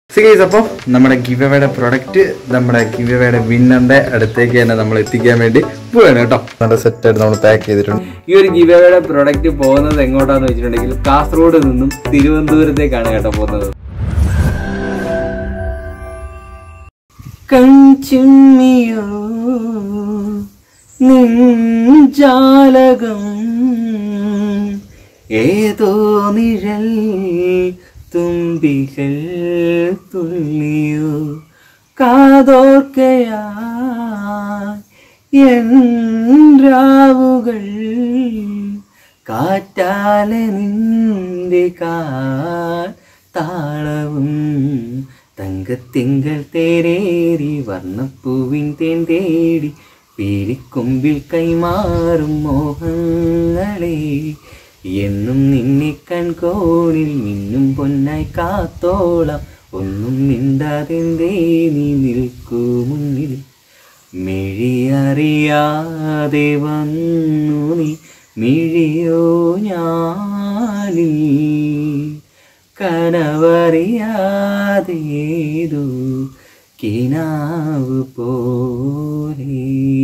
സിഗൈസ് അപ്പോൾ നമ്മുടെ ഗിവയുടെ പ്രൊഡക്റ്റ് നമ്മുടെ ഗിവയുടെ വിന്നറിന്റെ അടുത്തേക്ക് തന്നെ നമ്മൾ എത്തിക്കാൻ വേണ്ടി പോവാണ് കേട്ടോ നല്ല സെറ്റ് ആയിട്ട് നമ്മൾ പാക്ക് ചെയ്തിട്ടുണ്ട് ഈ ഒരു ഗിവയുടെ പ്രൊഡക്റ്റ് പോകുന്നത് എങ്ങോട്ടാന്ന് വെച്ചിട്ടുണ്ടെങ്കിൽ കാസർഗോഡ് നിന്നും തിരുവനന്തപുരത്തേക്കാണ് കേട്ടോ പോകുന്നത് കൺചിമ്മിയോ ജാലകം ഏതോ നിഴൽ തുമ്പികൾ തുള്ളിയോ കാതോർക്കയാ രാവുകൾ കാറ്റാലെ നിന്റെ കാൽ താളവും തങ്കത്തിങ്കൾ തേരേറി വർണ്ണപ്പൂവിൻ തേൻ തേടി പീരിക്കൊമ്പിൽ കൈമാറും മോഹങ്ങളെ എന്നും നിന്നെ കൺകോണിൽ മിന്നും പൊന്നായി കാത്തോളാം ഒന്നും മിണ്ടാതെന്തേ നീ നിൽക്കൂ മുന്നിൽ മിഴിയറിയാതെ വന്നു നീ മിഴിയോ ഞാനിൽ കനവറിയാതേതു കിനാവ് പോലെ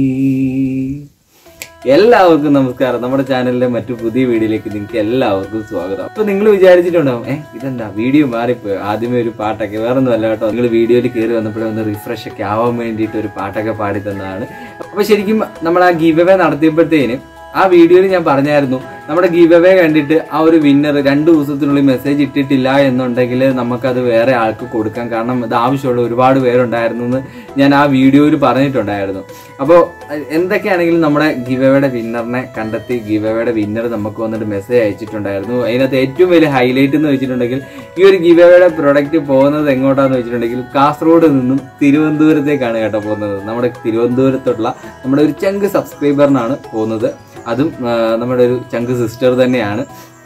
എല്ലാവർക്കും നമസ്കാരം നമ്മുടെ ചാനലിലെ മറ്റു പുതിയ വീഡിയോയിലേക്ക് നിങ്ങൾക്ക് എല്ലാവർക്കും സ്വാഗതം അപ്പൊ നിങ്ങൾ വിചാരിച്ചിട്ടുണ്ടാവും ഏഹ് ഇതെന്താ വീഡിയോ മാറിപ്പോയി ആദ്യമേ ഒരു പാട്ടൊക്കെ വേറെ ഒന്നും അല്ല കേട്ടോ നിങ്ങൾ വീഡിയോയിൽ കയറി വന്നപ്പോഴേ ഒന്ന് റിഫ്രഷ് ഒക്കെ ആവാൻ വേണ്ടിയിട്ട് ഒരു പാട്ടൊക്കെ പാടി തന്നതാണ് അപ്പൊ ശരിക്കും നമ്മൾ ആ ഗീവ് അവേ നടത്തിയപ്പോഴത്തേന് ആ വീഡിയോയിൽ ഞാൻ പറഞ്ഞായിരുന്നു നമ്മുടെ ഗീവ് അവേ കണ്ടിട്ട് ആ ഒരു വിന്നർ രണ്ട് ദിവസത്തിനുള്ളിൽ മെസ്സേജ് ഇട്ടിട്ടില്ല എന്നുണ്ടെങ്കിൽ നമുക്കത് വേറെ ആൾക്ക് കൊടുക്കാം കാരണം ഇത് ആവശ്യമുള്ള ഒരുപാട് പേരുണ്ടായിരുന്നു എന്ന് ഞാൻ ആ വീഡിയോയിൽ പറഞ്ഞിട്ടുണ്ടായിരുന്നു അപ്പോൾ എന്തൊക്കെയാണെങ്കിലും നമ്മുടെ ഗീവ് അവയുടെ വിന്നറിനെ കണ്ടെത്തി ഗീവ് അവയുടെ വിന്നർ നമുക്ക് വന്നിട്ട് മെസ്സേജ് അയച്ചിട്ടുണ്ടായിരുന്നു അതിനകത്ത് ഏറ്റവും വലിയ ഹൈലൈറ്റ് എന്ന് വെച്ചിട്ടുണ്ടെങ്കിൽ ഈ ഒരു ഗീവ് അവയുടെ പ്രൊഡക്റ്റ് പോകുന്നത് എങ്ങോട്ടാന്ന് വെച്ചിട്ടുണ്ടെങ്കിൽ കാസർഗോഡ് നിന്നും തിരുവനന്തപുരത്തേക്കാണ് കേട്ടോ പോകുന്നത് നമ്മുടെ തിരുവനന്തപുരത്തുള്ള നമ്മുടെ ഒരു ചങ്ക് സബ്സ്ക്രൈബറിനാണ് പോകുന്നത് അതും ആ, നമ്മുടെ ഒരു ചങ്ക് സിസ്റ്റർ തന്നെയാണ്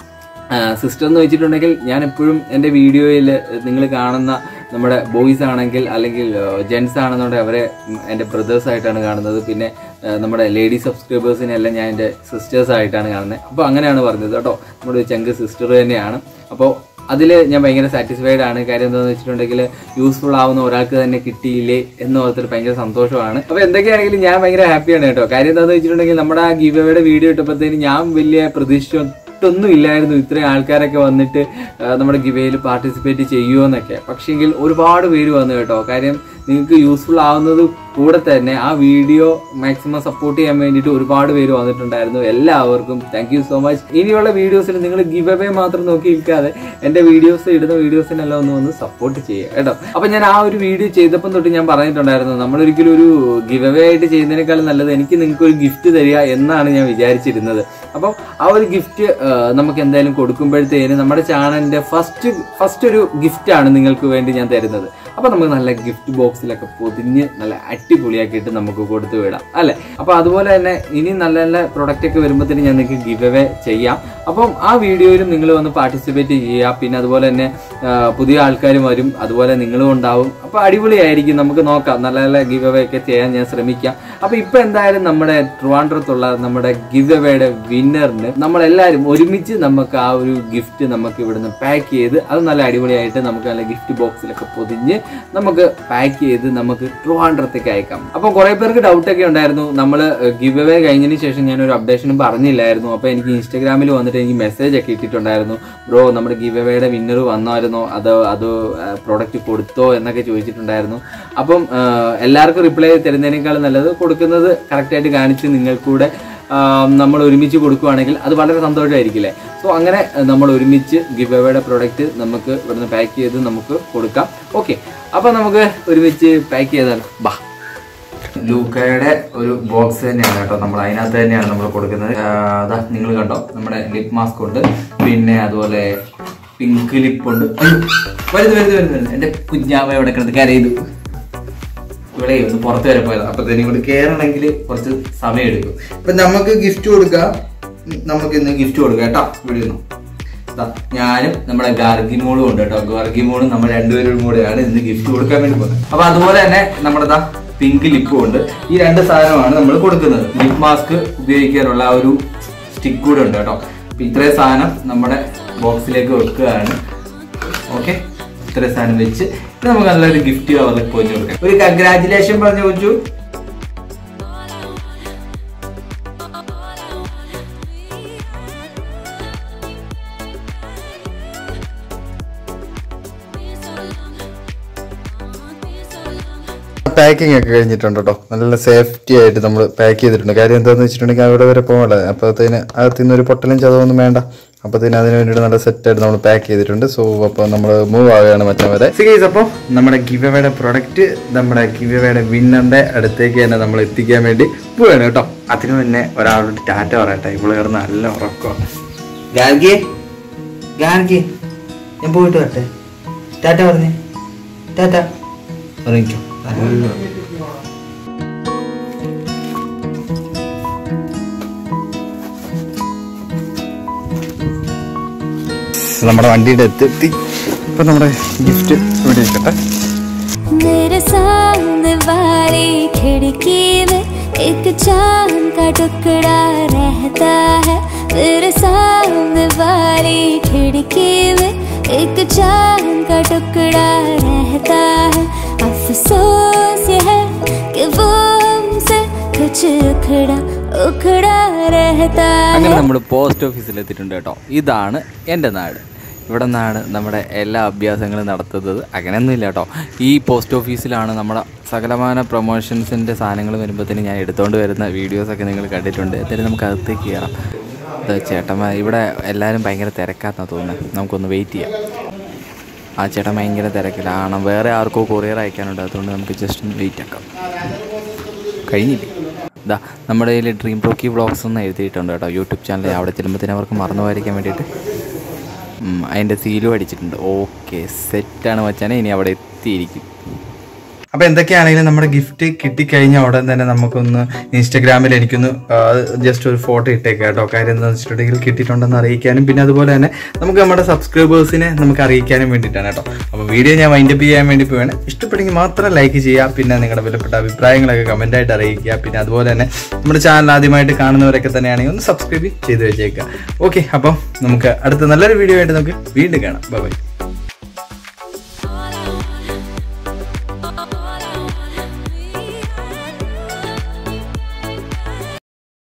സിസ്റ്റർ എന്ന് വെച്ചിട്ടുണ്ടെങ്കിൽ ഞാൻ എപ്പോഴും എൻ്റെ വീഡിയോയിൽ നിങ്ങൾ കാണുന്ന നമ്മുടെ ബോയ്സ് ആണെങ്കിൽ അല്ലെങ്കിൽ ജെൻസ് ആണെന്നുണ്ടെങ്കിൽ അവരെ ഉം, എൻ്റെ ബ്രദേഴ്സ് ആയിട്ടാണ് കാണുന്നത് പിന്നെ ആ, നമ്മുടെ ലേഡി സബ്സ്ക്രൈബേഴ്സിനെ എല്ലാം ഞാൻ എൻ്റെ സിസ്റ്റേഴ്സ് ആയിട്ടാണ് കാണുന്നത് അപ്പോൾ അങ്ങനെയാണ് പറഞ്ഞത് കേട്ടോ നമ്മുടെ ഒരു ചങ്ക് സിസ്റ്റർ തന്നെയാണ് അപ്പോൾ അതിൽ ഞാൻ ഭയങ്കര സാറ്റിസ്ഫൈഡ് ആണ് കാര്യം എന്താണെന്ന് വെച്ചിട്ടുണ്ടെങ്കിൽ യൂസ്ഫുൾ ആവുന്ന ഒരാൾക്ക് തന്നെ കിട്ടിയില്ലേ എന്ന് ഓർത്തിട്ട് ഭയങ്കര സന്തോഷമാണ് അപ്പോൾ എന്തൊക്കെയാണെങ്കിലും ഞാൻ ഭയങ്കര ഹാപ്പിയാണ് കേട്ടോ കാര്യം എന്താണെന്ന് വെച്ചിട്ടുണ്ടെങ്കിൽ നമ്മുടെ ആ ഗീവ് അവയുടെ വീഡിയോ ഇട്ടപ്പോഴത്തേന് ഞാൻ വലിയ പ്രതീക്ഷിച്ചു ഒന്നും ഇല്ലായിരുന്നു ഇത്രയും ആൾക്കാരൊക്കെ വന്നിട്ട് ആ, നമ്മുടെ ഗിവയിൽ പാർട്ടിസിപ്പേറ്റ് ചെയ്യുമോന്നൊക്കെ പക്ഷെങ്കിൽ ഒരുപാട് പേര് വന്നു കേട്ടോ കാര്യം നിങ്ങൾക്ക് യൂസ്ഫുൾ ആവുന്നത് കൂടെ തന്നെ ആ വീഡിയോ മാക്സിമം സപ്പോർട്ട് ചെയ്യാൻ വേണ്ടിയിട്ട് ഒരുപാട് പേര് വന്നിട്ടുണ്ടായിരുന്നു എല്ലാവർക്കും താങ്ക് യു സോ മച്ച് ഇനിയുള്ള വീഡിയോസിൽ നിങ്ങൾ ഗിവ് അവേ മാത്രം നോക്കി നിൽക്കാതെ എൻ്റെ വീഡിയോസ് ഇടുന്ന വീഡിയോസിനെല്ലാം ഒന്ന് വന്ന് സപ്പോർട്ട് ചെയ്യുക കേട്ടോ അപ്പൊ ഞാൻ ആ ഒരു വീഡിയോ ചെയ്തപ്പം തൊട്ട് ഞാൻ പറഞ്ഞിട്ടുണ്ടായിരുന്നു നമ്മളൊരിക്കലും ഒരു ഗിവ് അവേ ആയിട്ട് ചെയ്യുന്നതിനേക്കാളും നല്ലത് എനിക്ക് നിങ്ങൾക്ക് ഒരു ഗിഫ്റ്റ് തരിക എന്നാണ് ഞാൻ വിചാരിച്ചിരുന്നത് അപ്പം ആ ഒരു ഗിഫ്റ്റ് നമുക്ക് എന്തായാലും കൊടുക്കുമ്പോഴത്തേന് നമ്മുടെ ചാനലിന്റെ ഫസ്റ്റ് ഫസ്റ്റ് ഒരു ഗിഫ്റ്റ് ആണ് നിങ്ങൾക്ക് വേണ്ടി ഞാൻ തരുന്നത് അപ്പൊ നമുക്ക് നല്ല ഗിഫ്റ്റ് ബോക്സിലൊക്കെ പൊതിഞ്ഞ് നല്ല അടിപൊളിയാക്കിയിട്ട് നമുക്ക് കൊടുത്തു വിടാം അല്ലെ അപ്പൊ അതുപോലെ തന്നെ ഇനി നല്ല നല്ല പ്രൊഡക്റ്റ് ഒക്കെ വരുമ്പോഴത്തേന് ഞാൻ നിങ്ങൾക്ക് ഗിവ് അവേ ചെയ്യാം അപ്പം ആ വീഡിയോയിലും നിങ്ങൾ വന്ന് പാർട്ടിസിപ്പേറ്റ് ചെയ്യുക പിന്നെ അതുപോലെ തന്നെ ആ, പുതിയ ആൾക്കാരും വരും അതുപോലെ നിങ്ങളും ഉണ്ടാവും അപ്പൊ അടിപൊളിയായിരിക്കും നമുക്ക് നോക്കാം നല്ല നല്ല ഗിവ് അവേ ഒക്കെ ചെയ്യാൻ ഞാൻ ശ്രമിക്കാം അപ്പൊ ഇപ്പൊ എന്തായാലും നമ്മുടെ ട്രിവാൻഡ്രത്തുള്ള നമ്മുടെ ഗിവ് അവയുടെ വിന്നറിന് നമ്മളെല്ലാവരും ഒരുമിച്ച് നമുക്ക് ആ ഒരു ഗിഫ്റ്റ് നമുക്ക് ഇവിടുന്ന് പാക്ക് ചെയ്ത് അത് നല്ല അടിപൊളിയായിട്ട് നമുക്ക് നല്ല ഗിഫ്റ്റ് ബോക്സിലൊക്കെ പൊതിഞ്ഞ് നമുക്ക് പാക്ക് ചെയ്ത് നമുക്ക് ട്രിവാൻഡ്രത്തേക്ക് അയക്കാം അപ്പൊ കുറെ പേർക്ക് ഡൗട്ട് ഒക്കെ ഉണ്ടായിരുന്നു നമ്മൾ ഗിവ് അവേ കഴിഞ്ഞതിന് ശേഷം ഞാൻ ഒരു അപ്ഡേഷനും പറഞ്ഞില്ലായിരുന്നു അപ്പൊ എനിക്ക് ഇൻസ്റ്റാഗ്രാമിൽ വന്നിട്ട് എനിക്ക് മെസ്സേജ് ഒക്കെ ഇട്ടിട്ടുണ്ടായിരുന്നു ബ്രോ നമ്മുടെ ഗിവ് അവയുടെ വിന്നർ വന്നായിരുന്നോ അതോ അത് പ്രോഡക്റ്റ് കൊടുത്തോ എന്നൊക്കെ ചോദിച്ചിട്ടുണ്ടായിരുന്നു അപ്പം ആ, എല്ലാവർക്കും റിപ്ലൈ തരുന്നതിനേക്കാളും നല്ലത് കൊടുക്കുന്നത് കറക്റ്റായിട്ട് കാണിച്ച് നിങ്ങൾക്കൂടെ ആ, നമ്മൾ ഒരുമിച്ച് കൊടുക്കുകയാണെങ്കിൽ അത് വളരെ സന്തോഷമായിരിക്കില്ലേ സോ അങ്ങനെ ആ, നമ്മൾ ഒരുമിച്ച് ഗിവ് അവയുടെ പ്രോഡക്റ്റ് നമുക്ക് ഇവിടുന്ന് പാക്ക് ചെയ്ത് നമുക്ക് കൊടുക്കാം ഓക്കെ അപ്പൊ നമുക്ക് ഒരുമിച്ച് പാക്ക് ചെയ്താലോ ബാ ലൂക്കയുടെ ഒരു ബോക്സ് തന്നെയാണ് കേട്ടോ നമ്മൾ അതിനകത്ത് തന്നെയാണ് നമ്മൾ കൊടുക്കുന്നത് ആ, അതാ നിങ്ങൾ കണ്ടോ നമ്മുടെ ലിപ് മാസ്ക് ഉണ്ട് പിന്നെ അതുപോലെ പിങ്ക് ലിപ്പ് ഉണ്ട് അയ്യോ, വരുന്നു വരുന്നു വരുന്നു വരുന്നു എന്റെ കുഞ്ഞാവ എവിടെ കിടന്ന് കരയുന്നു ഇവിടെ ഒന്ന് പുറത്ത് വരെ പോയത് അപ്പൊ തന്നെ ഇങ്ങോട്ട് കയറണമെങ്കിൽ കുറച്ച് സമയം എടുക്കും ഇപ്പൊ നമുക്ക് ഗിഫ്റ്റ് കൊടുക്കാം ഉം, നമുക്ക് ഇന്ന് ഗിഫ്റ്റ് കൊടുക്കാം കേട്ടോ ഇവിടെ ഇരുന്നു ദാ, ഞാനും നമ്മുടെ ഗാർഗിമോളും ഉണ്ട് കേട്ടോ ഗാർഗിമോളും നമ്മൾ രണ്ടുപേരും കൂടെയാണ് ഇന്ന് ഗിഫ്റ്റ് കൊടുക്കാൻ വേണ്ടി പോകുന്നത് അപ്പൊ അതുപോലെ തന്നെ നമ്മുടെ ദാ പിങ്ക് ലിപ്പും ഉണ്ട് ഈ രണ്ട് സാധനമാണ് നമ്മൾ കൊടുക്കുന്നത് ലിപ് മാസ്ക് ഉപയോഗിക്കാനുള്ള ആ ഒരു സ്റ്റിക്ക് കൂടെ ഉണ്ട് കേട്ടോ അപ്പൊ ഇത്രയും സാധനം നമ്മുടെ ബോക്സിലേക്ക് വെക്കുകയാണ് ഓക്കെ ഇത്രയും സാധനം വെച്ച് പിന്നെ നമുക്ക് നല്ലൊരു ഗിഫ്റ്റ് അവർക്ക് കൊച്ചു കൊടുക്കാം ഒരു കൺഗ്രാറ്റുലേഷൻ പറഞ്ഞു കൊച്ചു പാക്കിംഗ് ഒക്കെ കഴിഞ്ഞിട്ടുണ്ട് കേട്ടോ നല്ല സേഫ്റ്റി ആയിട്ട് നമ്മൾ പാക്ക് ചെയ്തിട്ടുണ്ട് കാര്യം എന്താണെന്ന് വെച്ചിട്ടുണ്ടെങ്കിൽ അവിടെ വരെ പോകണ്ട അപ്പോഴത്തേന് അകത്തു നിന്ന് ഒരു പൊട്ടലും ചതവൊന്നും വേണ്ട അപ്പോഴത്തേന് അതിന് വേണ്ടിയിട്ട് നല്ല സെറ്റായിട്ട് നമ്മൾ പാക്ക് ചെയ്തിട്ടുണ്ട് സോ അപ്പോൾ നമ്മൾ മൂവ് ആവുകയാണ് മറ്റേ വരെ സിഗീസ് അപ്പോൾ നമ്മുടെ ഗിവയുടെ പ്രൊഡക്റ്റ് നമ്മുടെ ഗിവയുടെ വിന്നറിന്റെ അടുത്തേക്ക് തന്നെ നമ്മൾ എത്തിക്കാൻ വേണ്ടി പോവുകയാണ് കേട്ടോ അതിനു മുന്നേ ഒരാളോട് ടാറ്റ പറയട്ടെ ഇവിടെ കിടന്ന് നല്ല ഉറക്കമാണ് ഗാർഗി ഗാർഗി ഞാൻ പോയിട്ട് വരട്ടെ ടാറ്റ പറഞ്ഞേ ടാറ്റ ഉറങ്ങിക്കോ നല്ല നമ്മുടെ വണ്ടിയുടെ അടുത്ത് എത്തി ഇപ്പം നമ്മുടെ ഗിഫ്റ്റ് ഇവിടെ ഇരിക്കട്ടെ मेरे सामने वाली खिड़की में एक चांद का टुकड़ा रहता है मेरे सामने वाली खिड़की में एक चांद का टुकड़ा रहता है अफसोस ये है कि वो हमसे कुछ उखड़ा उखड़ा रहता അങ്ങനെ है നമ്മൾ പോസ്റ്റ് ഓഫീസിൽ എത്തിയിട്ടുണ്ട് കേട്ടോ ഇതാണ് എൻ്റെ നാട് ഇവിടെ നിന്നാണ് നമ്മുടെ എല്ലാ അഭ്യാസങ്ങളും നടത്തുന്നത് അങ്ങനെയൊന്നുമില്ല കേട്ടോ ഈ പോസ്റ്റ് ഓഫീസിലാണ് നമ്മുടെ സകലമാന പ്രൊമോഷൻസിൻ്റെ സാധനങ്ങൾ വരുമ്പോഴത്തേന് ഞാൻ എടുത്തുകൊണ്ട് വരുന്ന വീഡിയോസൊക്കെ നിങ്ങൾ കണ്ടിട്ടുണ്ട് എന്തായാലും നമുക്ക് അകത്തേക്ക് കയറാം ഇത് ചേട്ടന്മാർ ഇവിടെ എല്ലാവരും ഭയങ്കര തിരക്കാന്നാണ് തോന്നുന്നത് നമുക്കൊന്ന് വെയിറ്റ് ചെയ്യാം ആ ചേട്ടൻ ഭയങ്കര തിരക്കിലാണ് വേറെ ആർക്കോ കൊറിയർ അയക്കാനുണ്ട് അതുകൊണ്ട് നമുക്ക് ജസ്റ്റ് ഒന്ന് വെയിറ്റ് ആക്കാം കഴിഞ്ഞില്ലേ ഇതാ നമ്മുടെ കയ്യിൽ ഡ്രീം ബ്രോക്കി വ്ളോഗ്സ് എന്ന് എഴുതിയിട്ടുണ്ട് കേട്ടോ യൂട്യൂബ് ചാനൽ അവിടെ ചെല്ലുമ്പോഴത്തേനും അവർക്ക് മറന്നു പോയിരിക്കാൻ വേണ്ടിയിട്ട് ഉം, അതിൻ്റെ സീലും അടിച്ചിട്ടുണ്ട് ഓക്കെ സെറ്റാണ് മച്ചാനെ ഇനി അവിടെ എത്തിയിരിക്കും അപ്പൊ എന്തൊക്കെയാണെങ്കിലും നമ്മുടെ ഗിഫ്റ്റ് കിട്ടിക്കഴിഞ്ഞ ഉടൻ തന്നെ നമുക്കൊന്ന് ഇൻസ്റ്റഗ്രാമിൽ എനിക്കൊന്ന് ജസ്റ്റ് ഒരു ഫോട്ടോ ഇട്ടേക്കാം കേട്ടോ കാര്യം എന്താണെന്ന് വെച്ചിട്ടുണ്ടെങ്കിൽ കിട്ടിയിട്ടുണ്ടെന്ന് അറിയിക്കാനും പിന്നെ അതുപോലെ തന്നെ നമുക്ക് നമ്മുടെ സബ്സ്ക്രൈബേഴ്സിനെ നമുക്ക് അറിയിക്കാനും വേണ്ടിയിട്ടാണ് കേട്ടോ അപ്പോൾ വീഡിയോ ഞാൻ വൈൻഡപ്പ് ചെയ്യാൻ വേണ്ടി പോവാണ് ഇഷ്ടപ്പെട്ടെങ്കിൽ മാത്രം ലൈക്ക് ചെയ്യുക പിന്നെ നിങ്ങളുടെ വിലപ്പെട്ട അഭിപ്രായങ്ങളൊക്കെ കമൻ്റ് ആയിട്ട് അറിയിക്കുക പിന്നെ അതുപോലെ തന്നെ നമ്മുടെ ചാനൽ ആദ്യമായിട്ട് കാണുന്നവരൊക്കെ തന്നെയാണെങ്കിൽ ഒന്ന് സബ്സ്ക്രൈബ് ചെയ്ത് വെച്ചേക്കുക ഓക്കെ അപ്പം നമുക്ക് അടുത്ത നല്ലൊരു വീഡിയോ ആയിട്ട് നമുക്ക് വീണ്ടും കാണാം ബൈ